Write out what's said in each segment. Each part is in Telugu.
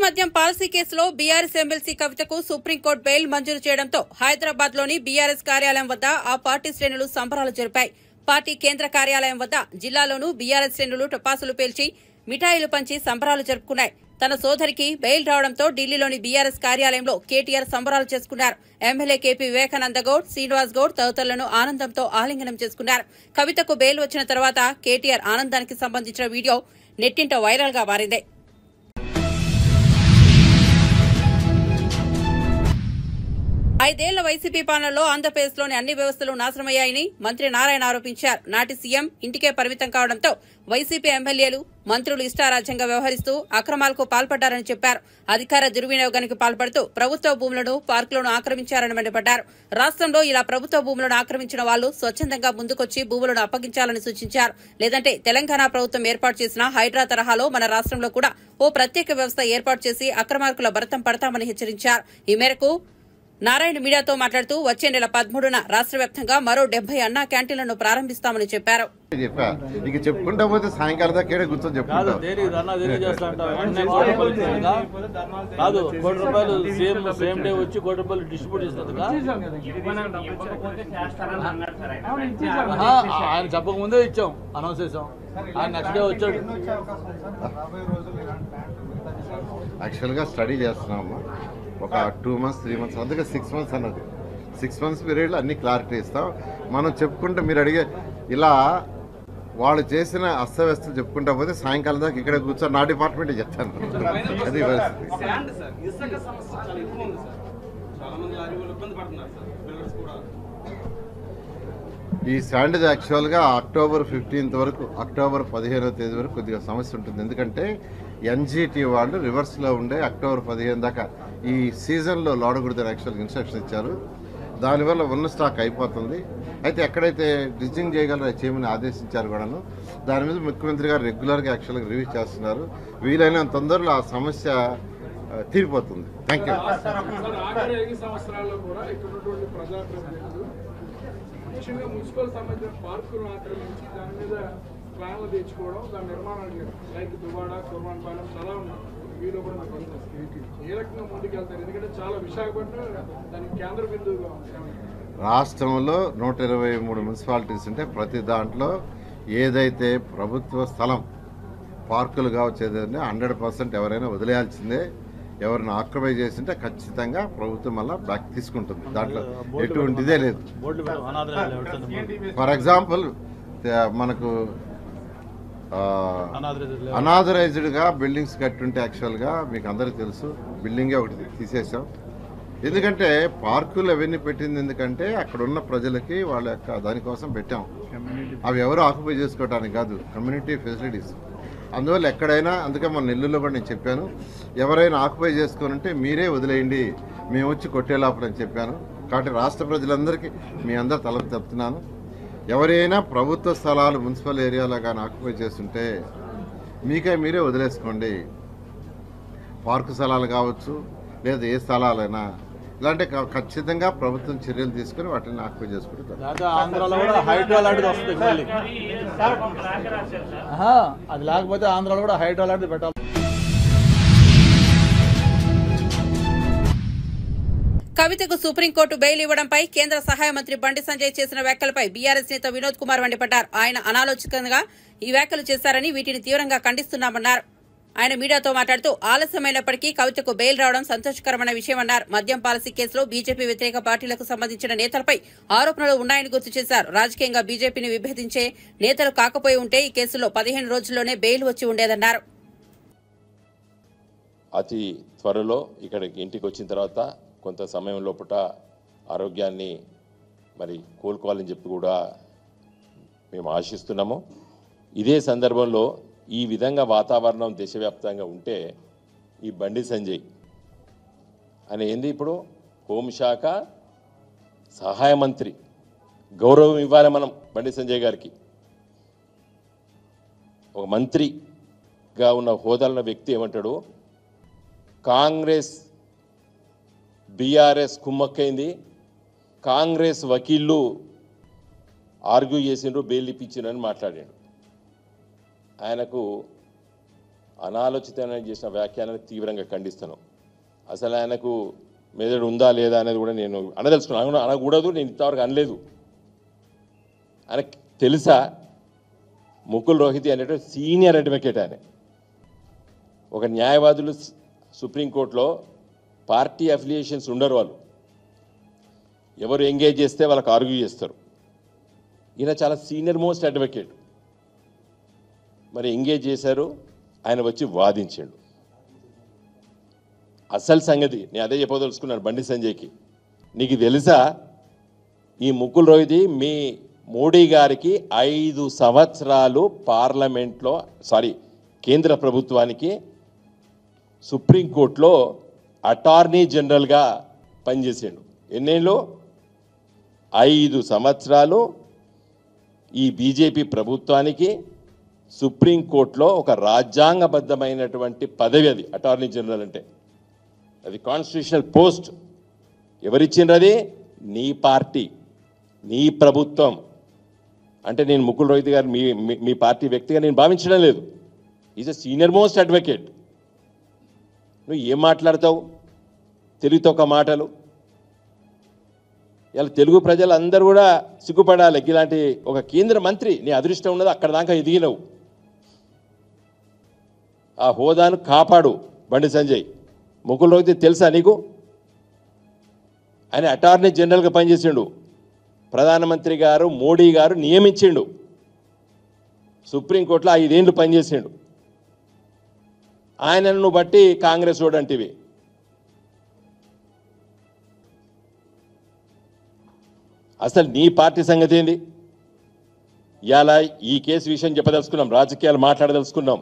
మద్యం పాలసీ కేసులో బీఆర్ఎస్ ఎమ్మెల్సీ కవితకు సుప్రీంకోర్టు బెయిల్ మంజూరు చేయడంతో హైదరాబాద్ లోని బీఆర్ఎస్ కార్యాలయం వద్ద ఆ పార్టీ శ్రేణులు సంబరాలు జరిపాయి పార్టీ కేంద్ర కార్యాలయం వద్ద జిల్లాలోనూ బీఆర్ఎస్ శ్రేణులు టపాసులు పేల్చి మిఠాయిలు పంచి సంబరాలు జరుపుకున్నాయి తన సోదరికి బెయిల్ రావడంతో ఢిల్లీలోని బీఆర్ఎస్ కార్యాలయంలో కేటీఆర్ సంబరాలు చేసుకున్నారు ఎమ్మెల్యే కేపీ వివేకానంద గౌడ్ శ్రీనివాస్ గౌడ్ తదితరులను ఆనందంతో ఆలింగనం చేసుకున్నారు కవితకు బెయిల్ వచ్చిన తర్వాత కేటీఆర్ ఆనందానికి సంబంధించిన వీడియో నెట్టింట వైరల్ గా మారింది ఐదేళ్ల వైసీపీ పాలనలో ఆంధ్రప్రదేశ్లోని అన్ని వ్యవస్థలు నాశనమయ్యాయని మంత్రి నారాయణ ఆరోపించారు నాటి సీఎం ఇంటికే పరిమితం కావడంతో వైసీపీ ఎమ్మెల్యేలు మంత్రులు ఇష్టారాజ్యంగా వ్యవహరిస్తూ అక్రమాలకు పాల్పడ్డారని చెప్పారు అధికార దుర్వినియోగానికి పాల్పడుతూ ప్రభుత్వ భూములను పార్కులను ఆక్రమించారని మండిపడ్డారు రాష్ట్రంలో ఇలా ప్రభుత్వ భూములను ఆక్రమించిన వాళ్లు స్వచ్ఛందంగా ముందుకొచ్చి భూములను అప్పగించాలని సూచించారు లేదంటే తెలంగాణ ప్రభుత్వం ఏర్పాటు చేసిన హైడ్రా తరహాలో మన రాష్ట్రంలో కూడా ఓ ప్రత్యేక వ్యవస్థ ఏర్పాటు చేసి అక్రమార్కుల భరతం పడతామని హెచ్చరించారు ఈ మేరకు నారాయణ మీడియాతో మాట్లాడుతూ వచ్చే నెల పదమూడున రాష్ట్ర వ్యాప్తంగా మరో డెబ్బై అన్నా క్యాంటీన్లను ప్రారంభిస్తామని చెప్పారు చెప్పా ఇక చెప్పుకుంటా పోతే సాయంకాలం దాకా ఈడే కూర్చొని కాదు చెప్పుకుంటాం దేనికి ధర్నా దేనికి చేస్తా అంటావు వెంటనే కోటి రూపాయలు ఇచ్చినందుకా? కాదు కోటి రూపాయలు సేమ్ సేమ్ డే వచ్చి కోటి రూపాయలు డిస్ట్రిబ్యూట్ చేసినందుక ఆయన చెప్పక ముందే ఇచ్చాం అనౌన్స్ చేసాం ఆయన నెక్స్ట్ డే వచ్చాడు యాక్చువల్గా స్టడీ చేస్తున్నాము ఒక టూ మంత్స్ త్రీ మంత్స్ అందుకే సిక్స్ మంత్స్ అన్నది సిక్స్ మంత్స్ పీరియడ్లో అన్ని క్లారిటీ ఇస్తాం మనం చెప్పుకుంటే మీరు అడిగే ఇలా వాళ్ళు చేసిన అస్తవ్యస్తలు చెప్పుకుంటా పోతే సాయంకాలం దాకా ఇక్కడ కూర్చొని నా డిపార్ట్మెంటే చెప్తాను అది పరిస్థితి శాండ్ సార్ ఇసుక సమస్య చాలా ఎక్కువ ఉంది సార్ చాలా మంది లారీ వాళ్ళు ఇబ్బంది పడుతున్నారు సార్ బిల్డర్స్ కూడా ఈ శాండేజ్ యాక్చువల్గా అక్టోబర్ ఫిఫ్టీన్త్ వరకు అక్టోబర్ పదిహేనవ తేదీ వరకు కొద్దిగా సమస్య ఉంటుంది ఎందుకంటే ఎన్జిటి వాళ్ళు రివర్స్లో ఉండే అక్టోబర్ పదిహేను దాకా ఈ సీజన్లో లోడకూడదని యాక్చువల్గా ఇన్స్ట్రక్షన్ ఇచ్చారు దానివల్ల ఉన్న స్టాక్ అయిపోతుంది అయితే ఎక్కడైతే డిజింగ్ చేయగలరో అది చేయమని ఆదేశించారు కూడాను దాని మీద ముఖ్యమంత్రి గారు రెగ్యులర్గా యాక్చువల్గా రివ్యూ చేస్తున్నారు వీలైనంత తొందరలో ఆ సమస్య ఆ, తీరిపోతుంది థ్యాంక్ యూ సార్ ఆఖరి ఐదు సంవత్సరాల్లో కూడా ఇక్కడ ఉన్నటువంటి ప్రజాప్రతినిధులు ముఖ్యంగా మున్సిపల్ సంబంధించిన పార్కులను ఆక్రమించి దాని మీద ప్లాన్లు తెచ్చుకోవడం దాని నిర్మాణాలు చేయడం లైక్ దువాడ కుర్మాన్పాలెం చాలా ఉన్నాయి వీళ్ళు కూడా నాకు ఉంది. ఏ రకంగా ముందుకెళ్తారు ఎందుకంటే చాలా విశాఖపట్నం దానికి కేంద్ర బిందువుగా ఉంది రాష్ట్రంలో నూట ఇరవై మూడు మున్సిపాలిటీస్ ఉంటే ప్రతి దాంట్లో ఏదైతే ప్రభుత్వ స్థలం పార్కులు కావచ్చు ఏదైనా హండ్రెడ్ పర్సెంట్ ఎవరైనా వదిలేయాల్సిందే ఎవరిని ఆక్యుపై చేసింటే ఖచ్చితంగా ప్రభుత్వం మళ్ళీ బ్యాక్ తీసుకుంటుంది దాంట్లో ఎటువంటిదే లేదు బోర్డు పెట్టు, అనాథాలయాలు ఎవరితో ఫర్ ఎగ్జాంపుల్ మనకు ఆ, అనాథాలయాలు అనాథరైజ్డ్గా బిల్డింగ్స్ కట్టుంటే యాక్చువల్గా మీకు అందరికీ తెలుసు బిల్డింగే ఒకటి తీసేసాం ఎందుకంటే పార్కులు అవన్నీ పెట్టింది ఎందుకంటే అక్కడ ఉన్న ప్రజలకి వాళ్ళ యొక్క దానికోసం పెట్టాం అవి ఎవరు ఆక్యుపై చేసుకోవడానికి కాదు కమ్యూనిటీ ఫెసిలిటీస్ అందువల్ల ఎక్కడైనా అందుకే మన నెల్లూరులో కూడా నేను చెప్పాను ఎవరైనా ఆక్యుపై చేసుకొని ఉంటే మీరే వదిలేయండి మేము వచ్చి కొట్టే లోపల అని చెప్పాను కాబట్టి రాష్ట్ర ప్రజలందరికీ మీ అందరు తలకు చెప్తున్నాను ఎవరైనా ప్రభుత్వ స్థలాలు మున్సిపల్ ఏరియాలో కానీ ఆక్యుపై చేస్తుంటే మీకే మీరే వదిలేసుకోండి పార్కు స్థలాలు కావచ్చు లేదా ఏ స్థలాలైనా ఇలాంటి క- ఖచ్చితంగా ప్రభుత్వం చర్యలు తీసుకొని వాటిని ఆక్యుపై చేసుకుంటారు లేకపోతే ఆంధ్రాలో కూడా హైడ్రా లాంటిది వస్తుంది మళ్ళీ ఆహా, అది లేకపోతే ఆంధ్రాలో కూడా హైడ్రా లాంటిది పెట్టాలి కవితకు సుప్రీంకోర్టు బెయిల్ ఇవ్వడంపై కేంద్ర సహాయ మంత్రి బండి సంజయ్ చేసిన వ్యాఖ్యలపై బీఆర్ఎస్ నేత వినోద్ కుమార్ మండిపడ్డారు ఆయన అనాలోచితంగా ఈ వ్యాఖ్యలు చేశారని వీటిని తీవ్రంగా ఖండిస్తున్నామన్నారు ఆయన మీడియాతో మాట్లాడుతూ ఆలస్యమైనప్పటికీ కవితకు బెయిల్ రావడం సంతోషకరమైన విషయమన్నారు మద్యం పాలసీ కేసులో బీజేపీ వ్యతిరేక పార్టీలకు సంబంధించిన నేతలపై ఆరోపణలు ఉన్నాయని గుర్తు చేశారు రాజకీయంగా బీజేపీని విభేదించే నేతలు కాకపోయి ఉంటే ఈ కేసులో పదిహేను రోజుల్లోనే బెయిల్ వచ్చి ఉండేదన్నారు అతి త్వరలో ఇక్కడికి ఇంటికి వచ్చిన తర్వాత కొంత సమయం లోపల ఆరోగ్యాన్ని మరి కోలుకోవాలని చెప్పి కూడా మేము ఆశిస్తున్నాము ఇదే సందర్భంలో ఈ విధంగా వాతావరణం దేశవ్యాప్తంగా ఉంటే ఈ బండి సంజయ్ అని ఏంది ఇప్పుడు హోంశాఖ సహాయ మంత్రి గౌరవం ఇవ్వాలి మనం బండి సంజయ్ గారికి ఒక మంత్రిగా ఉన్న హోదాలున్న వ్యక్తి ఏమంటాడు కాంగ్రెస్ బీఆర్ఎస్ కుమ్మక్కైంది కాంగ్రెస్ వకీళ్ళు ఆర్గ్యూ చేసిండ్రు బెయిల్ ఇప్పించిండ్రు అని మాట్లాడాడు ఆయనకు అనాలోచితమైన చేసిన వ్యాఖ్యానాన్ని తీవ్రంగా ఖండిస్తాను అసలు ఆయనకు మెదడు ఉందా లేదా అనేది కూడా నేను అనదలుచుకున్నాను అనకూడదు- అనకూడదు నేను ఇంతవరకు అనలేదు ఆయనకు తెలుసా ముకుల్ రోహితి అనేటువంటి సీనియర్ అడ్వకేట్ ఆయన ఒక న్యాయవాదులు స్- సుప్రీంకోర్టులో పార్టీ అఫిలియేషన్స్ ఉండరు వాళ్ళు ఎవరు ఎంగేజ్ చేస్తే వాళ్ళకి ఆర్గ్యూ చేస్తారు ఈయన చాలా సీనియర్ మోస్ట్ అడ్వకేట్ మరి ఎంగేజ్ చేశారు ఆయన వచ్చి వాదించాడు అసలు సంగతి నేను అదే చెప్పదలుచుకున్నాను బండి సంజయ్కి నీకు తెలుసా ఈ ముక్కుల్ రోహిది మీ మోడీ గారికి ఐదు సంవత్సరాలు పార్లమెంట్లో సారీ కేంద్ర ప్రభుత్వానికి సుప్రీంకోర్టులో అటార్నీ జనరల్గా పనిచేసాడు ఎన్నేళ్ళు ఐదు సంవత్సరాలు ఈ బీజేపీ ప్రభుత్వానికి సుప్రీంకోర్టులో ఒక రాజ్యాంగబద్ధమైనటువంటి పదవి అది అటార్నీ జనరల్ అంటే అది కాన్స్టిట్యూషనల్ పోస్ట్ ఎవరిచ్చిండ్రు అది నీ పార్టీ నీ ప్రభుత్వం అంటే నేను ముకుల్ రోహిత్ గారు మీ మీ- మీ పార్టీ వ్యక్తిగా నేను భావించడం లేదు is a senior most advocate నువ్వు ఏం మాట్లాడతావు తెలుగుతో ఒక మాటలు ఇలా తెలుగు ప్రజలు అందరూ కూడా సిగ్గుపడాలి ఇలాంటి ఒక కేంద్ర మంత్రి నీ అదృష్టం ఉన్నది అక్కడ దాకా ఎదిగినవు ఆ హోదాను కాపాడు బండి సంజయ్ ముకుల్ రోహిత్ తెలుసా నీకు ఆయన అటార్నీ జనరల్గా పనిచేసిండు ప్రధానమంత్రి గారు మోడీ గారు నియమించిండు సుప్రీంకోర్టులో ఐదేండ్లు పనిచేసిండు ఆయనను బట్టి కాంగ్రెస్ వాడు అంటివి అసలు నీ పార్టీ సంగతి ఏంది ఇవాళ ఈ కేసు విషయం చెప్పదలుచుకున్నాం రాజకీయాలు మాట్లాడదలుచుకున్నాం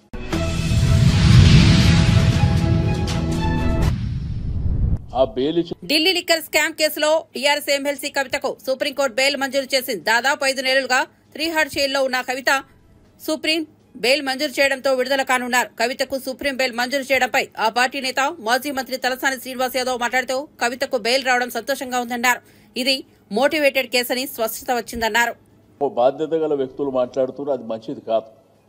ఆ బెయిల్ ఇచ్చి ఢిల్లీ లిక్కర్ స్కామ్ కేసులో టీఆర్ఎస్ ఎమ్మెల్సీ కవితకు సుప్రీంకోర్టు బెయిల్ మంజూరు చేసింది దాదాపు ఐదు నెలలుగా త్రీహార్ జైల్లో ఉన్న కవిత సుప్రీం బెయిల్ మంజూరు చేయడంతో విడుదల కానున్నారు కవితకు సుప్రీం బెయిల్ మంజూరు చేయడంపై ఆ పార్టీ నేత మాజీ మంత్రి తలసాని శ్రీనివాస్ యాదవ్ మాట్లాడుతూ కవితకు బెయిల్ రావడం సంతోషంగా ఉందన్నారు ఇది మోటివేటెడ్ కేసని స్పష్టత వచ్చిందన్నారు ఓ బాధ్యత గల వ్యక్తులు మాట్లాడుతున్నారు అది మంచిది కాదు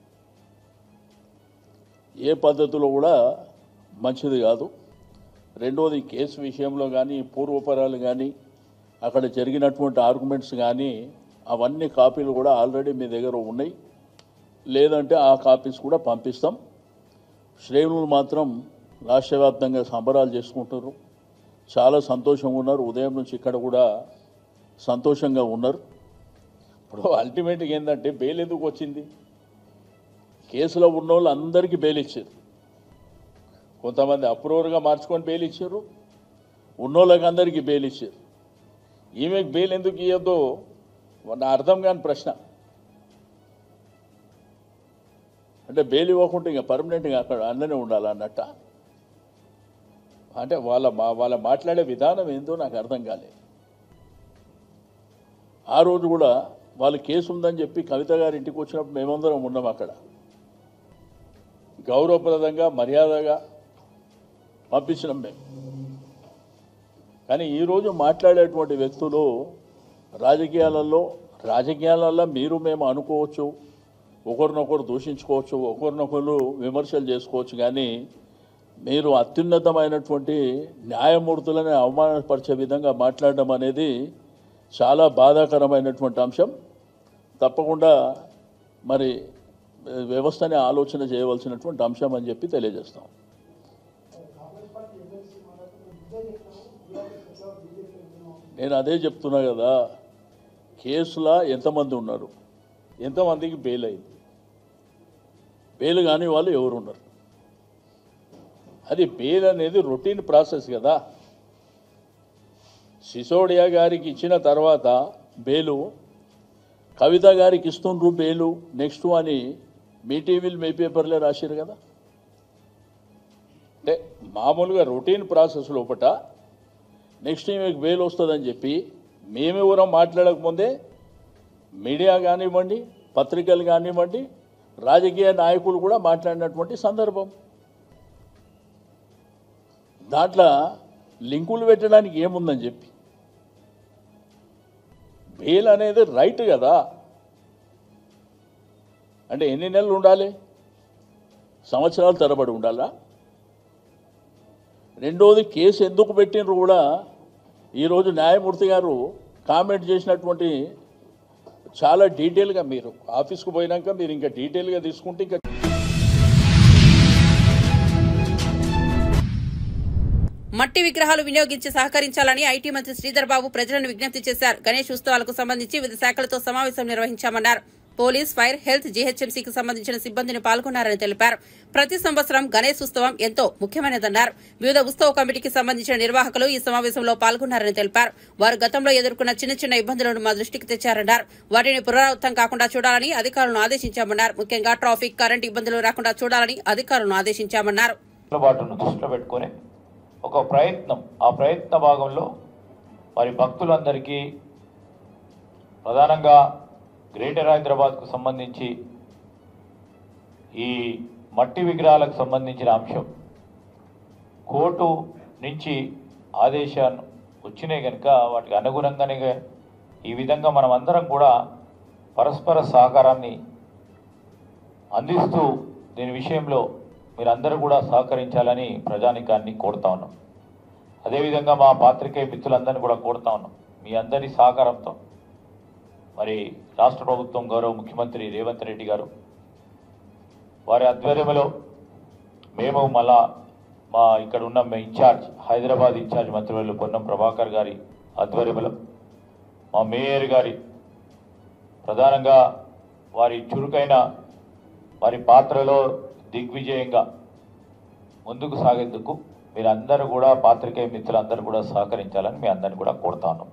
ఏ పద్ధతిలో కూడా మంచిది కాదు రెండోది కేసు విషయంలో కానీ పూర్వపరాలు కానీ అక్కడ జరిగినటువంటి ఆర్గ్యుమెంట్స్ కానీ అవన్నీ కాపీలు కూడా ఆల్రెడీ మీ దగ్గర ఉన్నాయి లేదంటే ఆ కాపీస్ కూడా పంపిస్తాం శ్రేణులు మాత్రం రాష్ట్ర వ్యాప్తంగా సంబరాలు చేసుకుంటారు చాలా సంతోషంగా ఉన్నారు ఉదయం నుంచి ఇక్కడ కూడా సంతోషంగా ఉన్నారు ఇప్పుడు అల్టిమేట్గా ఏంటంటే బెయిల్ ఎందుకు వచ్చింది కేసులో ఉన్న వాళ్ళు అందరికీ బెయిల్ ఇచ్చారు కొంతమంది అప్రూవర్గా మార్చుకొని బెయిల్ ఇచ్చారు ఉన్నోళ్ళకి అందరికీ బెయిల్ ఇచ్చారు ఈమెకు బెయిల్ ఎందుకు ఇవ్వద్దో నా అర్థం కాని ప్రశ్న అంటే బెయిల్ ఇవ్వకుండా ఇంకా పర్మనెంట్గా అక్కడ అందనే ఉండాలి అన్నట్ట అంటే వాళ్ళ మా వాళ్ళ మాట్లాడే విధానం ఏందో నాకు అర్థం కాలేదు ఆ రోజు కూడా వాళ్ళు కేసు ఉందని చెప్పి కవిత గారి ఇంటికి వచ్చినప్పుడు మేమందరం ఉన్నాం అక్కడ గౌరవప్రదంగా మర్యాదగా పంపించినాం మేము కానీ ఈరోజు మాట్లాడేటువంటి వ్యక్తులు రాజకీయాలలో రాజకీయాలలో మీరు మేము అనుకోవచ్చు ఒకరినొకరు దూషించుకోవచ్చు ఒకరినొకరు విమర్శలు చేసుకోవచ్చు కానీ మీరు అత్యున్నతమైనటువంటి న్యాయమూర్తులని అవమానపరిచే విధంగా మాట్లాడడం అనేది చాలా బాధాకరమైనటువంటి అంశం తప్పకుండా మరి వ్యవస్థని ఆలోచన చేయవలసినటువంటి అంశం అని చెప్పి తెలియజేస్తాం నేను అదే చెప్తున్నా కదా కేసులా ఎంతమంది ఉన్నారు ఎంతమందికి బెయిల్ అయింది బెయిల్ కాని వాళ్ళు ఎవరు ఉన్నారు అది బెయిల్ అనేది రొటీన్ ప్రాసెస్ కదా సిసోడియా గారికి ఇచ్చిన తర్వాత బెయిలు కవిత గారికి ఇస్తుండ్రు బెయిలు నెక్స్ట్ అని మీ టీవీలు మీ పేపర్లే రాశారు కదా అంటే మామూలుగా రొటీన్ ప్రాసెస్ లోపట నెక్స్ట్ మీకు బెయిల్ వస్తుందని చెప్పి మేమెవరం మాట్లాడకముందే మీడియా కానివ్వండి పత్రికలు కానివ్వండి రాజకీయ నాయకులు కూడా మాట్లాడినటువంటి సందర్భం దాంట్లో లింకులు పెట్టడానికి ఏముందని చెప్పి బెయిల్ అనేది రైట్ కదా అంటే ఎన్ని నెలలు ఉండాలి సంవత్సరాలు తరబడి ఉండాలా రెండోది కేసు ఎందుకు పెట్టినరు కూడా ఈరోజు న్యాయమూర్తి గారు కామెంట్ చేసినటువంటి చాలా డీటెయిల్గా మీరు ఆఫీస్కు పోయినాక మీరు ఇంకా డీటెయిల్గా తీసుకుంటే ఇంకా మట్టి విగ్రహాలు వినియోగించి సహకరించాలని ఐటీ మంత్రి శ్రీధర్ బాబు ప్రజలను విజ్ఞప్తి చేశారు గణేష్ ఉత్సవాలకు సంబంధించి వివిధ శాఖలతో సమావేశం నిర్వహించామన్నారు పోలీస్ ఫైర్ హెల్త్ జీహెచ్ఎంసీకి సంబంధించిన సిబ్బందిని పాల్గొన్నారని తెలిపారు ప్రతి సంవత్సరం గణేష్ ఉత్సవం ఎంతో ముఖ్యమైనదన్నారు వివిధ ఉత్సవ కమిటీకి సంబంధించిన నిర్వాహకులు ఈ సమావేశంలో పాల్గొన్నారని తెలిపారు వారు గతంలో ఎదుర్కొన్న చిన్న చిన్న ఇబ్బందులను మా దృష్టికి తెచ్చారన్నారు వాటిని పునరావృతం కాకుండా చూడాలని అధికారులను ఆదేశించామన్నారు ముఖ్యంగా ట్రాఫిక్ కరెంట్ ఇబ్బందులు రాకుండా చూడాలని అధికారులను ఆదేశించామన్నారు అందుబాటును దృష్టిలో పెట్టుకొని ఒక ప్రయత్నం ఆ ప్రయత్న భాగంలో మరి భక్తులందరికీ ప్రధానంగా గ్రేటర్ హైదరాబాద్కు సంబంధించి ఈ మట్టి విగ్రహాలకు సంబంధించిన అంశం కోర్టు నుంచి ఆదేశాలు వచ్చినాయి కనుక వాటికి అనుగుణంగానే ఈ విధంగా మనం అందరం కూడా పరస్పర సహకారాన్ని అందిస్తూ దీని విషయంలో మీరందరూ కూడా సహకరించాలని ప్రజానికాన్ని కోరుతా ఉన్నాం అదేవిధంగా మా పాత్రికేయ మిత్రులందరినీ కూడా కోరుతా ఉన్నాం మీ అందరి సహకారంతో మరి రాష్ట్ర ప్రభుత్వం గౌరవ ముఖ్యమంత్రి రేవంత్ రెడ్డి గారు వారి ఆధ్వర్యంలో మేము మళ్ళా మా ఇక్కడ ఉన్న మా ఇన్ఛార్జ్ హైదరాబాద్ ఇన్ఛార్జ్ మంత్రివర్యులు పొన్నం ప్రభాకర్ గారి ఆధ్వర్యంలో మా మేయర్ గారి ప్రధానంగా వారి చురుకైన వారి పాత్రలో దిగ్విజయంగా ముందుకు సాగేందుకు మీరందరూ కూడా పాత్రికేయ మిత్రులందరూ కూడా సహకరించాలని మీ అందరిని కూడా కోరుతాను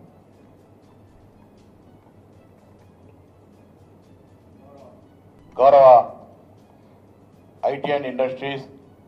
గౌరవ ఐటీ అండ్ ఇండస్ట్రీస్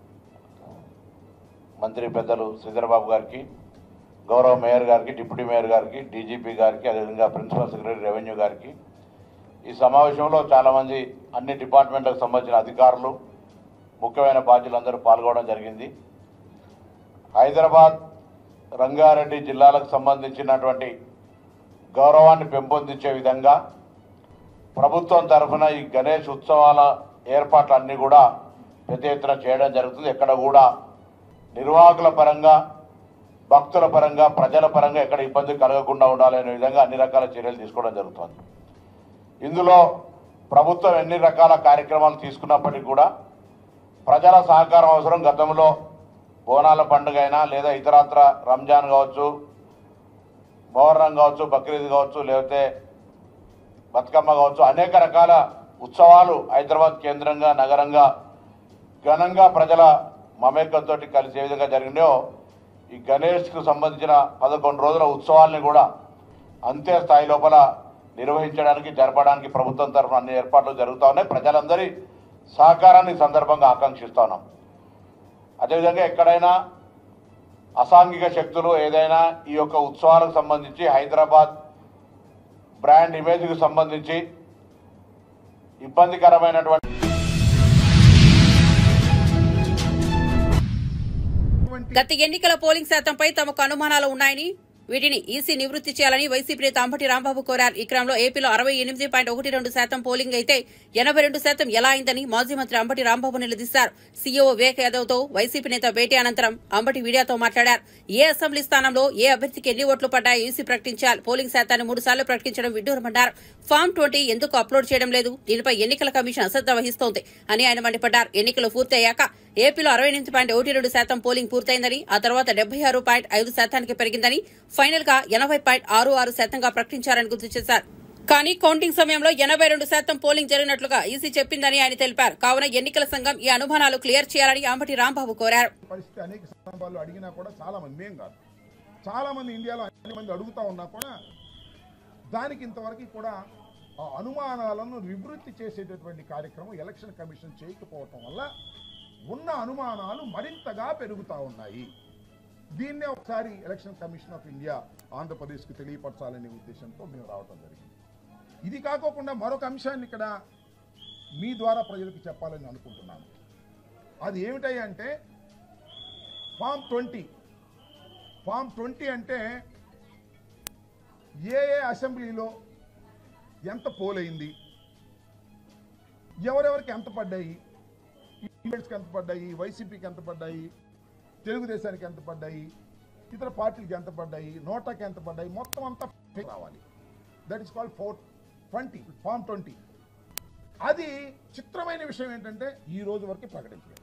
మంత్రి పెద్దలు శ్రీధరబాబు గారికి గౌరవ మేయర్ గారికి డిప్యూటీ మేయర్ గారికి డీజీపీ గారికి అదేవిధంగా ప్రిన్సిపల్ సెక్రటరీ రెవెన్యూ గారికి ఈ సమావేశంలో చాలామంది అన్ని డిపార్ట్మెంట్లకు సంబంధించిన అధికారులు ముఖ్యమైన బాధ్యులందరూ పాల్గొనడం జరిగింది హైదరాబాద్ రంగారెడ్డి జిల్లాలకు సంబంధించినటువంటి గౌరవాన్ని పెంపొందించే విధంగా ప్రభుత్వం తరఫున ఈ గణేష్ ఉత్సవాల ఏర్పాట్లన్నీ కూడా పెద్ద ఎత్తున చేయడం జరుగుతుంది ఎక్కడ కూడా నిర్వాహకుల పరంగా భక్తుల పరంగా ప్రజల పరంగా ఎక్కడ ఇబ్బంది కలగకుండా ఉండాలనే విధంగా అన్ని రకాల చర్యలు తీసుకోవడం జరుగుతుంది ఇందులో ప్రభుత్వం ఎన్ని రకాల కార్యక్రమాలు తీసుకున్నప్పటికీ కూడా ప్రజల సహకారం అవసరం గతంలో బోనాల పండుగ అయినా లేదా ఇతరత్ర రంజాన్ కావచ్చు మొహర్రం కావచ్చు బక్రీద్ కావచ్చు లేకపోతే బతుకమ్మ కావచ్చు అనేక రకాల ఉత్సవాలు హైదరాబాద్ కేంద్రంగా నగరంగా ఘనంగా ప్రజల మమేకంతో కలిసి ఏ విధంగా జరిగినాయో ఈ గణేష్కు సంబంధించిన పదకొండు రోజుల ఉత్సవాల్ని కూడా అంతే స్థాయి లోపల నిర్వహించడానికి జరపడానికి ప్రభుత్వం తరఫున అన్ని ఏర్పాట్లు జరుగుతూ ఉన్నాయి ప్రజలందరి సహకారాన్ని ఈ సందర్భంగా ఆకాంక్షిస్తా ఉన్నాం అదేవిధంగా ఎక్కడైనా అసాంఘిక శక్తులు ఏదైనా ఈ యొక్క ఉత్సవాలకు సంబంధించి హైదరాబాద్ బ్రాండ్ ఇమేజ్కి సంబంధించి ఇబ్బందికరమైనటువంటి గత ఎన్నికల పోలింగ్ శాతంపై తమకు అనుమానాలు ఉన్నాయని వీటిని ఈసీ నివృత్తి చేయాలని వైసీపీ నేత అంబటి రాంబాబు కోరారు ఈ క్రమంలో ఏపీలో అరవై ఎనిమిది పాయింట్ ఒకటి రెండు శాతం పోలింగ్ అయితే ఎనభై రెండు శాతం ఎలా అయిందని మాజీ మంత్రి అంబటి రాంబాబు నిలదీశారు సీఈఓ వివేక్ యాదవ్ తో వైసీపీ నేత భేటీ అనంతరం అంబటి మీడియాతో మాట్లాడారు ఏ అసెంబ్లీ స్థానంలో ఏ అభ్యర్థికి ఎన్ని ఓట్లు పడ్డాయో ఈసీ ప్రకటించాలి పోలింగ్ శాతాన్ని మూడు సార్లు ప్రకటించడం విడ్డూరమన్నారు ఫామ్ ట్వంటీ ఎందుకు అప్లోడ్ చేయడం లేదు దీనిపై ఎన్నికల కమిషన్ అశ్రద్ధ వహిస్తోంది అని ఆయన మండిపడ్డారు ఎన్నికలు పూర్తయ్యాక ఏపీలో అరవై ఎనిమిది పాయింట్ ఒకటి రెండు శాతం పోలింగ్ పూర్తయిందని ఆ తర్వాత డెబ్బై ఆరు పాయింట్ ఐదు శాతానికి పెరిగిందని ఫైనల్ గా ఎనభై పాయింట్ ఆరు ఆరు శాతంగా ప్రకటించారని గుర్తు చేశారు కానీ కౌంటింగ్ సమయంలో ఎనభై రెండు శాతం పోలింగ్ జరిగినట్లుగా ఈసీ చెప్పిందని ఆయన తెలిపారు కావున ఎన్నికల సంఘం ఈ అనుమానాలు క్లియర్ చేయాలని అంబటి రాంబాబు కోరారు పరిస్థితి అనేక సందర్భాల్లో అడిగినా కూడా చాలా మంది మేం కాదు చాలా మంది ఇండియాలో అన్ని మంది అడుగుతా ఉన్నా కూడా దానికి ఇంతవరకు కూడా ఆ అనుమానాలను నివృత్తి చేసేటటువంటి కార్యక్రమం ఎలక్షన్ కమిషన్ చేయకపోవటం వల్ల ఉన్న అనుమానాలు మరింతగా పెరుగుతా ఉన్నాయి దీన్నే ఒకసారి ఎలక్షన్ కమిషన్ ఆఫ్ ఇండియా ఆంధ్రప్రదేశ్కి తెలియపరచాలనే ఉద్దేశంతో మేము రావడం జరిగింది ఇది కాకోకుండా మరొక అంశాన్ని ఇక్కడ మీ ద్వారా ప్రజలకు చెప్పాలని అనుకుంటున్నాను అది ఏమిటంటే ఫామ్ ట్వంటీ ఫామ్ ట్వంటీ అంటే ఏ ఏ అసెంబ్లీలో ఎంత పోలైంది ఎవరెవరికి ఎంత పడ్డాయి ఈవెంట్స్కి ఎంత పడ్డాయి వైసీపీకి ఎంత పడ్డాయి తెలుగుదేశానికి ఎంత పడ్డాయి ఇతర పార్టీలకి ఎంత పడ్డాయి నోటాకి ఎంత పడ్డాయి మొత్తం అంతా రావాలి that is called four twenty form twenty అది చిత్రమైన విషయం ఏంటంటే ఈ రోజు వరకు ప్రకటించలేదు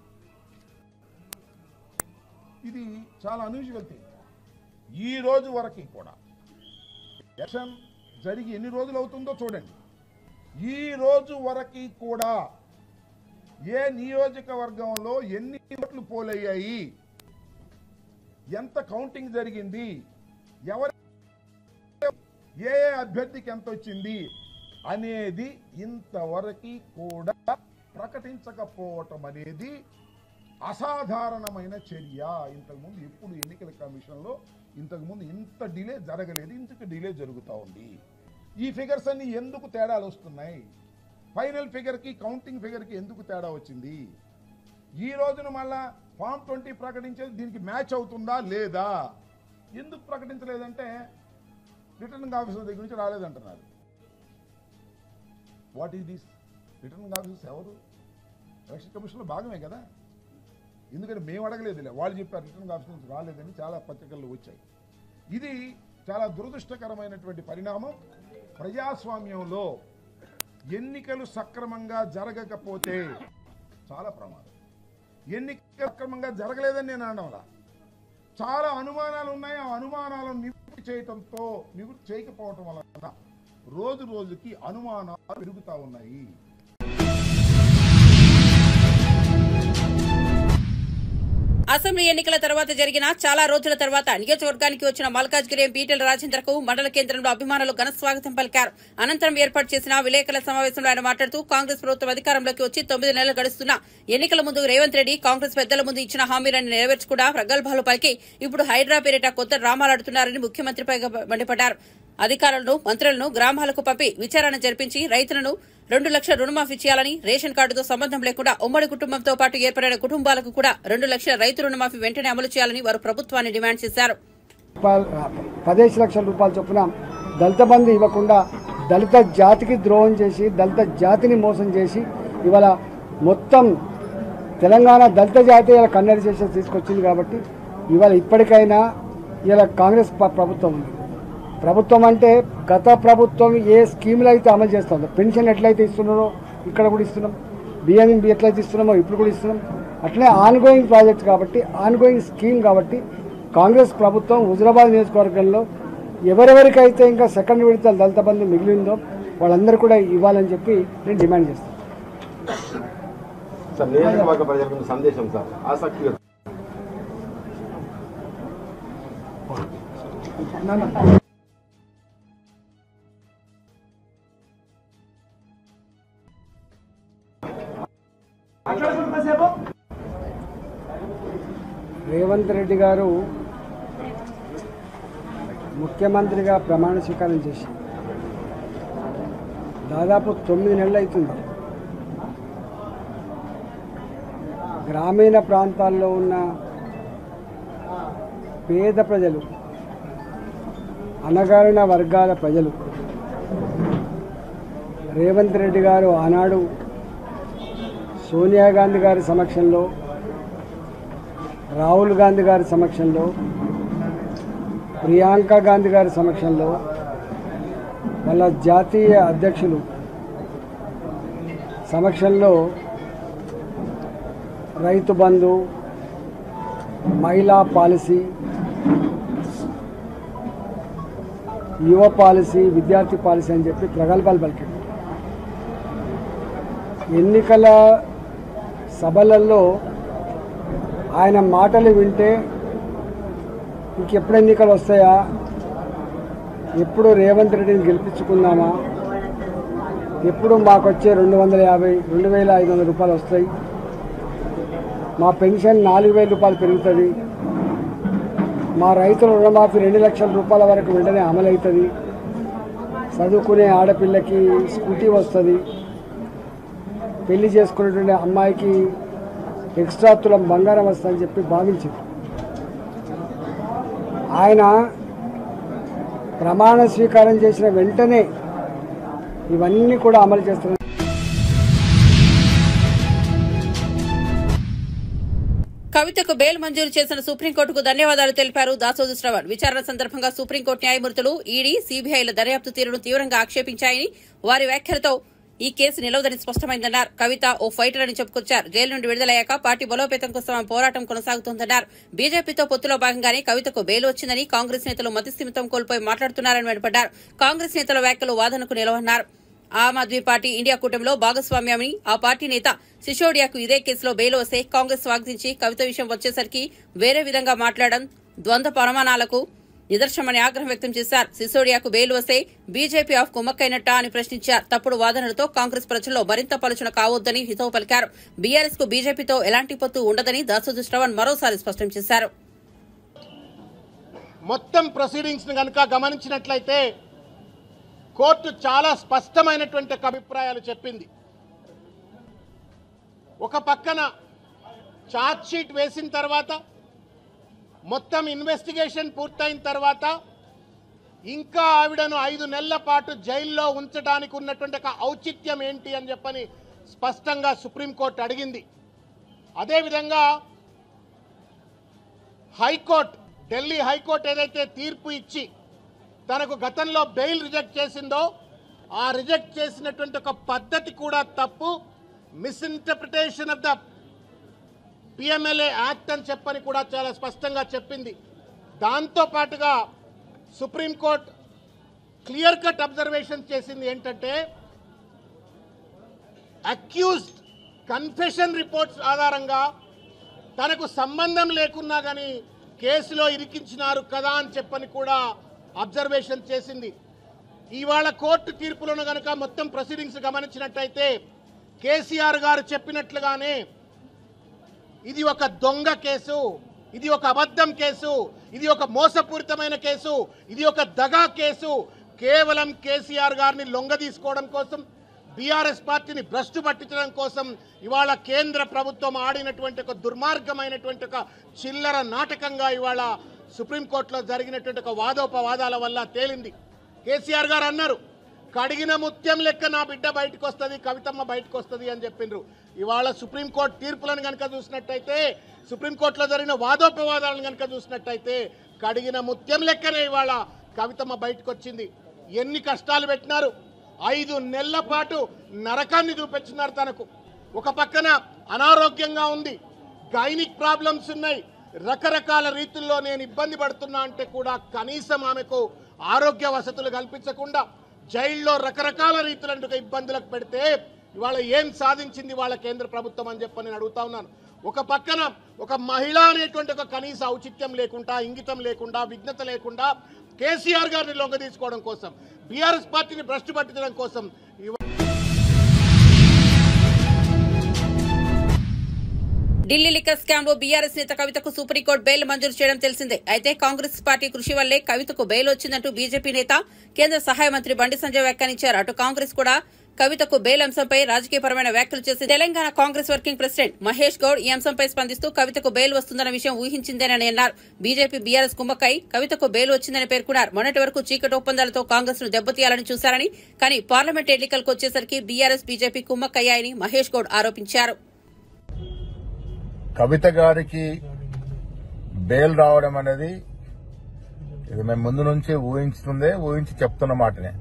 ఇది చాలా అన్యూజువల్ థింగ్ ఈ రోజు వరకు కూడా ఎలక్షన్ జరిగి ఎన్ని రోజులు అవుతుందో చూడండి ఈ రోజు వరకు కూడా ఏ నియోజకవర్గంలో ఎన్ని ఓట్లు పోలయ్యాయి ఎంత కౌంటింగ్ జరిగింది ఎవరి ఏ ఏ అభ్యర్థికి ఎంత వచ్చింది అనేది ఇంతవరకు కూడా ప్రకటించకపోవటం అనేది అసాధారణమైన చర్య ఇంతకుముందు ఎప్పుడు ఎన్నికల కమిషన్లో ఇంతకుముందు ఇంత డిలే జరగలేదు ఇంతకు డిలే జరుగుతూ ఉంది ఈ ఫిగర్స్ అన్ని ఎందుకు తేడాలు వస్తున్నాయి ఫైనల్ ఫిగర్కి కౌంటింగ్ ఫిగర్కి ఎందుకు తేడా వచ్చింది ఈ రోజున మళ్ళా ఫామ్ ట్వంటీ ప్రకటించేది దీనికి మ్యాచ్ అవుతుందా లేదా ఎందుకు ప్రకటించలేదంటే రిటర్నింగ్ ఆఫీసర్ దగ్గర నుంచి రాలేదంటున్నారు what is this returning officers ఎవరు ఎలక్షన్ కమిషన్లో భాగమే కదా ఎందుకంటే మేము అడగలేదులే వాళ్ళు చెప్పారు రిటర్నింగ్ ఆఫీసర్ నుంచి రాలేదని చాలా పత్రికల్లో వచ్చాయి ఇది చాలా దురదృష్టకరమైనటువంటి పరిణామం ప్రజాస్వామ్యంలో ఎన్నికలు సక్రమంగా జరగకపోతే చాలా ప్రమాదం ఎన్నికలు సక్రమంగా జరగలేదని నేను అనడంలా చాలా అనుమానాలు ఉన్నాయి ఆ అనుమానాలను నివృత్తి చేయటంతో నివృత్తి చేయకపోవటం వలన రోజు రోజుకి అనుమానాలు పెరుగుతా ఉన్నాయి అసెంబ్లీ ఎన్నికల తర్వాత జరిగిన చాలా రోజుల తర్వాత నియోజకవర్గానికి వచ్చిన మల్కాజ్గిరి ఎంపీ ఈటెల రాజేందర్కు మండల కేంద్రంలో అభిమానులు ఘన స్వాగతం పలికారు అనంతరం ఏర్పాటు చేసిన విలేకరుల సమావేశంలో ఆయన మాట్లాడుతూ కాంగ్రెస్ ప్రభుత్వం అధికారంలోకి వచ్చి తొమ్మిది నెలలు గడుస్తున్నా ఎన్నికల ముందు రేవంత్ రెడ్డి కాంగ్రెస్ పెద్దల ముందు ఇచ్చిన హామీలను నెరవేర్చకుండా ప్రగల్భాలు పలికి ఇప్పుడు హైడ్రా పేరిట కొత్త డ్రామాలాడుతున్నారని ముఖ్యమంత్రిపై మండిపడ్డారు అధికారులను మంత్రులను గ్రామాలకు పంపి విచారణ జరిపించి రైతులను రెండు లక్షల రుణమాఫీ చేయాలని రేషన్ కార్డుతో సంబంధం లేకుండా ఉమ్మడి కుటుంబంతో పాటు ఏర్పడిన కుటుంబాలకు కూడా రెండు లక్షల రైతు రుణమాఫీ వెంటనే అమలు చేయాలని వారు ప్రభుత్వాన్ని డిమాండ్ చేశారు రూపాయలు పదిహేను లక్షల రూపాయలు చొప్పున దళిత బంధు ఇవ్వకుండా దళిత జాతికి ద్రోహం చేసి దళిత జాతిని మోసం చేసి ఇవాళ మొత్తం తెలంగాణ దళిత జాతి ఇలా కన్నడి చేసి తీసుకొచ్చింది కాబట్టి ఇవాళ ఇప్పటికైనా ఇలా కాంగ్రెస్ ప- ప్రభుత్వం ఉంది ప్రభుత్వం అంటే గత ప్రభుత్వం ఏ స్కీములు అయితే అమలు చేస్తుందో పెన్షన్ ఎట్లయితే ఇస్తున్నారో ఇక్కడ కూడా ఇస్తున్నాం బియ్యం ఎట్లయితే ఇస్తున్నామో ఇప్పుడు కూడా ఇస్తున్నాం అట్లే ఆన్ గోయింగ్ ప్రాజెక్ట్ కాబట్టి ఆన్ గోయింగ్ స్కీమ్ కాబట్టి కాంగ్రెస్ ప్రభుత్వం హుజరాబాద్ నియోజకవర్గంలో ఎవరెవరికైతే ఇంకా సెకండ్ విడత దళిత బంధు మిగిలిందో వాళ్ళందరూ కూడా ఇవ్వాలని చెప్పి నేను డిమాండ్ చేస్తాను సార్ నియోజకవర్గ ప్రజలకు సందేశం సార్ ఆసక్తిగా రేవంత్ రెడ్డి గారు ముఖ్యమంత్రిగా ప్రమాణ స్వీకారం చేసి దాదాపు తొమ్మిది నెలలు అవుతుంది గ్రామీణ ప్రాంతాల్లో ఉన్న పేద ప్రజలు అణగారిన వర్గాల ప్రజలు రేవంత్ రెడ్డి గారు ఆనాడు సోనియా గాంధీ గారి సమక్షంలో రాహుల్ గాంధీ గారి సమక్షంలో ప్రియాంక గాంధీ గారి సమక్షంలో వాళ్ళ జాతీయ అధ్యక్షులు సమక్షంలో రైతు బంధు మహిళా పాలసీ యువ పాలసీ విద్యార్థి పాలసీ అని చెప్పి ప్రగల్భాలు పలికాడు ఎన్నికల సభలలో ఆయన మాటలు వింటే ఇంకెప్పుడు ఎన్నికలు వస్తాయా ఎప్పుడు రేవంత్ రెడ్డిని గెలిపించుకుందామా ఎప్పుడు మాకు వచ్చే రెండు వందల యాభై రెండు వేల ఐదు వందల రూపాయలు వస్తాయి మా పెన్షన్ నాలుగు వేల రూపాయలు పెరుగుతుంది మా రైతుల రుణమాఫీ రెండు లక్షల రూపాయల వరకు వెంటనే అమలవుతుంది చదువుకునే ఆడపిల్లకి స్కూటీ వస్తుంది పెళ్లి చేసుకునేటువంటి అమ్మాయికి ఎక్స్ట్రా తులం బంగారం వస్తుందని చెప్పి భావించింది ఆయన ప్రమాణ స్వీకారం చేసిన వెంటనే ఇవన్నీ కూడా అమలు చేస్తున్నారు కవితకు బెయిల్ మంజూరు చేసిన సుప్రీంకోర్టుకు ధన్యవాదాలు తెలిపారు దాసోదు శ్రవణ్ విచారణ సందర్భంగా సుప్రీంకోర్టు న్యాయమూర్తులు ఈడీ సీబీఐల దర్యాప్తు తీరును తీవ్రంగా ఆక్షేపించాయని వారి వ్యాఖ్యలతో ఈ కేసు నిలవదని స్పష్టమైందన్నారు కవిత ఓ ఫైటర్ అని చెప్పుకొచ్చారు జైలు నుండి విడుదలయ్యాక పార్టీ బలోపేతం కోసం ఆమె పోరాటం కొనసాగుతోందన్నారు బీజేపీతో పొత్తులో భాగంగానే కవితకు బెయిల్ వచ్చిందని కాంగ్రెస్ నేతలు మతిస్థిమితం కోల్పోయి మాట్లాడుతున్నారని వెంటపడ్డారు కాంగ్రెస్ నేతల వ్యాఖ్యలు వాదనకు నిలవన్నారు ఆమ్ ఆద్మీ పార్టీ ఇండియా కూటమిలో భాగస్వామ్యమని ఆ పార్టీ నేత సిసోడియాకు ఇదే కేసులో బెయిల్ వస్తే కాంగ్రెస్ స్వాగతించి కవిత విషయం వచ్చేసరికి వేరే విధంగా మాట్లాడడం ద్వంద్వ ప్రమాణాలకు నిదర్శనమని ఆగ్రహం వ్యక్తం చేశారు సిసోడియాకు బెయిల్ వస్తే బీజేపీ ఆఫ్ కుమ్మక్కైనట్టా అని ప్రశ్నించారు తప్పుడు వాదనలతో కాంగ్రెస్ ప్రజల్లో మరింత పలుచన కావద్దని హితవు పలికారు బీఆర్ఎస్ కు బీజేపీతో ఎలాంటి పొత్తు ఉండదని దాసోజు శ్రవణ్ మరోసారి స్పష్టం చేశారు మొత్తం ప్రొసీడింగ్స్ని కనుక గమనించినట్లయితే కోర్టు చాలా స్పష్టమైనటువంటి ఒక అభిప్రాయాలు చెప్పింది ఒక పక్కన ఛార్జ్ షీట్ వేసిన తర్వాత మొత్తం ఇన్వెస్టిగేషన్ పూర్తయిన తర్వాత ఇంకా ఆవిడను ఐదు నెలల పాటు జైల్లో ఉంచడానికి ఉన్నటువంటి ఒక ఔచిత్యం ఏంటి అని చెప్పని స్పష్టంగా సుప్రీంకోర్టు అడిగింది అదేవిధంగా హైకోర్టు ఢిల్లీ హైకోర్టు ఏదైతే తీర్పు ఇచ్చి తనకు గతంలో బెయిల్ రిజెక్ట్ చేసిందో ఆ రిజెక్ట్ చేసినటువంటి ఒక పద్ధతి కూడా తప్పు misinterpretation of the PMLA act అని చెప్పని కూడా చాలా స్పష్టంగా చెప్పింది దాంతో పాటుగా సుప్రీంకోర్టు క్లియర్ కట్ అబ్జర్వేషన్ చేసింది ఏంటంటే అక్యూజ్డ్ కన్ఫెషన్ రిపోర్ట్స్ ఆధారంగా తనకు సంబంధం లేకున్నా కానీ కేసులో ఇరికించినారు కదా అని చెప్పని కూడా అబ్జర్వేషన్ చేసింది ఇవాళ కోర్టు తీర్పులను గనక మొత్తం ప్రొసీడింగ్స్ గమనించినట్టయితే కేసీఆర్ గారు చెప్పినట్లుగానే ఇది ఒక దొంగ కేసు ఇది ఒక అబద్ధం కేసు ఇది ఒక మోసపూరితమైన కేసు ఇది ఒక దగా కేసు కేవలం కేసీఆర్ గారిని లొంగ తీసుకోవడం కోసం బీఆర్ఎస్ పార్టీని భ్రష్టు పట్టించడం కోసం ఇవాళ కేంద్ర ప్రభుత్వం ఆడినటువంటి ఒక దుర్మార్గమైనటువంటి ఒక చిల్లర నాటకంగా ఇవాళ సుప్రీంకోర్టులో జరిగినటువంటి ఒక వాదోపవాదాల వల్ల తేలింది కేసీఆర్ గారు అన్నారు కడిగిన ముత్యం లెక్క నా బిడ్డ బయటకు వస్తుంది కవితమ్మ బయటకు వస్తుంది అని చెప్పిండ్రు ఇవాళ సుప్రీంకోర్టు తీర్పులను కనుక చూసినట్టయితే సుప్రీంకోర్టులో జరిగిన వాదోపవాదాలను కనుక చూసినట్టయితే కడిగిన ముత్యం లెక్కనే ఇవాళ కవితమ్మ బయటకు వచ్చింది ఎన్ని కష్టాలు పెట్టినారు ఐదు నెలల పాటు నరకాన్ని చూపించినారు తనకు ఒక పక్కన అనారోగ్యంగా ఉంది గైనిక్ ప్రాబ్లమ్స్ ఉన్నాయి రకరకాల రీతుల్లో నేను ఇబ్బంది పడుతున్నా అంటే కూడా కనీసం ఆమెకు ఆరోగ్య వసతులు కల్పించకుండా జైల్లో రకరకాల రీతులంటే ఇబ్బందులకు పెడితే ఇవాళ ఏం సాధించింది వాళ్ళ కేంద్ర ప్రభుత్వం అని చెప్పని నేను అడుగుతా ఉన్నాను ఒక పక్కన ఒక మహిళ అనేటువంటి ఒక కనీస ఔచిత్యం లేకుండా ఇంగితం లేకుండా విఘ్నత లేకుండా కేసీఆర్ గారిని లొంగ తీసుకోవడం కోసం బీఆర్ఎస్ పార్టీని భ్రష్టు పట్టించడం కోసం ఇవాళ ఢిల్లీ లిక్కర్ స్కామ్ లో బీఆర్ఎస్ నేత కవితకు సుప్రీంకోర్టు బెయిల్ మంజూరు చేయడం తెలిసిందే అయితే కాంగ్రెస్ పార్టీ కృషి వల్లే కవితకు బెయిల్ వచ్చిందంటూ బీజేపీ నేత కేంద్ర సహాయ మంత్రి బండి సంజయ్ వ్యాఖ్యానించారు అటు కాంగ్రెస్ కూడా కవితకు బెయిల్ అంశంపై రాజకీయపరమైన వ్యాఖ్యలు చేసి తెలంగాణ కాంగ్రెస్ వర్కింగ్ ప్రెసిడెంట్ మహేష్ గౌడ్ ఈ అంశంపై స్పందిస్తూ కవితకు బెయిల్ వస్తుందన్న విషయం ఊహించిందేనని అన్నారు బీజేపీ బీఆర్ఎస్ కుమ్మక్కై కవితకు బెయిల్ వచ్చిందని పేర్కొన్నారు మొన్నటి వరకు చీకటి ఒప్పందాలతో కాంగ్రెస్ ను దెబ్బతీయాలని చూశారని కానీ పార్లమెంట్ ఎన్నికలకు వచ్చేసరికి బీఆర్ఎస్ బీజేపీ కుమ్మక్కయ్యాయని మహేష్ గౌడ్ ఆరోపించారు కవిత గారికి బెయిల్ రావడం అనేది ఇది మేము ముందు నుంచి ఊహించుతుందే ఊహించి చెప్తున్న మాటనే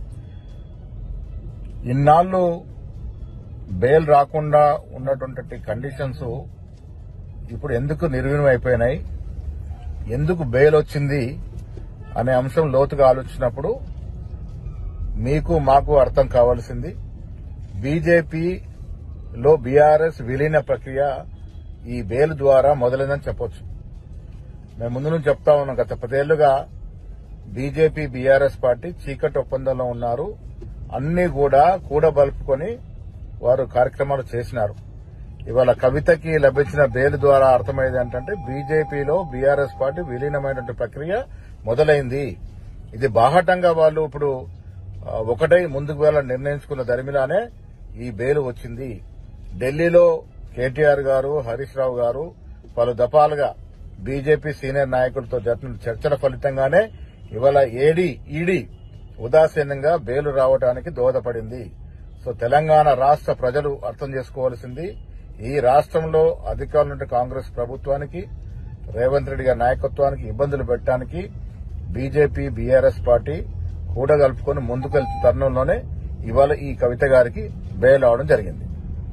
ఇన్నాళ్ళు బెయిల్ రాకుండా ఉన్నటువంటి కండిషన్స్ ఇప్పుడు ఎందుకు నిర్వీణం అయిపోయినాయి ఎందుకు బెయిల్ వచ్చింది అనే అంశం లోతుగా ఆలోచించినప్పుడు మీకు మాకు అర్థం కావాల్సింది బీజేపీలో బీఆర్ఎస్ విలీన ప్రక్రియ ఈ బెయిల్ ద్వారా మొదలైందని చెప్పొచ్చు మేము ముందు నుంచి చెప్తా ఉన్నాం గత పదేళ్లుగా బీజేపీ బీఆర్ఎస్ పార్టీ చీకటి ఒప్పందంలో ఉన్నారు అన్ని కూడా కూడబలుపుకొని వారు కార్యక్రమాలు చేసినారు ఇవాళ కవితకి లభించిన బెయిల్ ద్వారా అర్థమయ్యేది ఏంటంటే బీజేపీలో బీఆర్ఎస్ పార్టీ విలీనమైనటువంటి ప్రక్రియ మొదలైంది ఇది బాహటంగా వాళ్ళు ఇప్పుడు ఆ, ఒకటై ముందుకు వెళ్ళాలని నిర్ణయించుకున్న దరిమిలానే ఈ బెయిల్ వచ్చింది ఢిల్లీలో కేటీఆర్ గారు హరీష్ రావు గారు పలు దఫాలుగా బీజేపీ సీనియర్ నాయకులతో జరిపిన చర్చల ఫలితంగానే ఇవాళ ఏడీ ఈడీ ఉదాసీనంగా బెయిల్ రావడానికి దోహదపడింది సో తెలంగాణ రాష్ట్ర ప్రజలు అర్థం చేసుకోవాల్సింది ఈ రాష్ట్రంలో అధికారులు ఉంటే కాంగ్రెస్ ప్రభుత్వానికి రేవంత్ రెడ్డి గారి నాయకత్వానికి ఇబ్బందులు పెట్టడానికి బీజేపీ బీఆర్ఎస్ పార్టీ కూడగలుపుకొని ముందుకెళ్తున్న తరుణంలోనే ఇవాళ ఈ కవిత గారికి బెయిల్ అవడం జరిగింది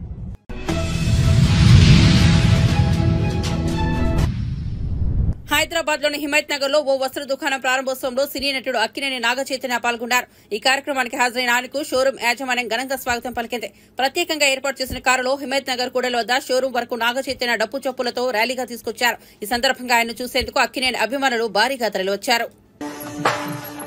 హైదరాబాద్ లోని హిమాయత్ నగర్ లో ఓ వస్త్ర దుకాణం ప్రారంభోత్సవంలో సినీ నటుడు అక్కినేని నాగ చైతన్య పాల్గొన్నారు ఈ కార్యక్రమానికి హాజరైన ఆయనకు షోరూం యాజమాన్యం ఘనంగా స్వాగతం పలికింది ప్రత్యేకంగా ఏర్పాటు చేసిన కారులో హిమాయత్ నగర్ కూడలి వద్ద షోరూం వరకు నాగ చైతన్య డప్పు చప్పులతో ర్యాలీగా తీసుకొచ్చారు ఈ సందర్భంగా ఆయన చూసేందుకు అక్కినేని అభిమానులు భారీగా తరలివచ్చారు